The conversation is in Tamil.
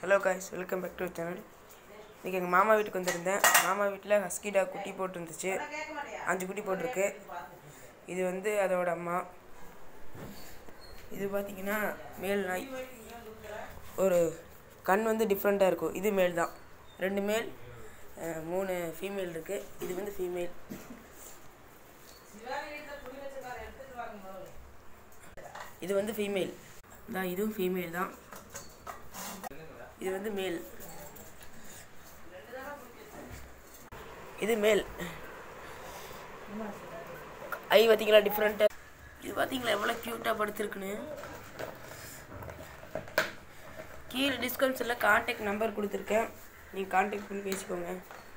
hello guys welcome back to channel இன்றைக்கி எங்கள் மாமா வீட்டுக்கு வந்திருந்தேன் மாமா வீட்டில் ஹஸ்கி டாக் குட்டி போட்டுருந்துச்சு அஞ்சு குட்டி போட்டிருக்கு இது வந்து அதோட அம்மா இது பார்த்தீங்கன்னா மேல் நாய் ஒரு கண் வந்து டிஃப்ரெண்ட்டாக இருக்கும் இது மேல் தான் ரெண்டு மேல் அஹ், மூணு ஃபீமேல் இருக்குது இது வந்து ஃபீமேல் இது வந்து ஃபீமேல் தான் இதுவும் ஃபீமேல் தான் இது வந்து மேல் இது மேல் ஐ பார்த்தீங்களா டிஃப்ரெண்ட்டாக இது பார்த்தீங்களா எவ்வளோ க்யூட்டாக படுத்துருக்குன்னு கீழே டிஸ்கவுண்ட்ஸில் கான்டாக்ட் நம்பர் கொடுத்துருக்கேன் நீங்கள் கான்டாக்ட் பண்ணி பேசிக்கோங்க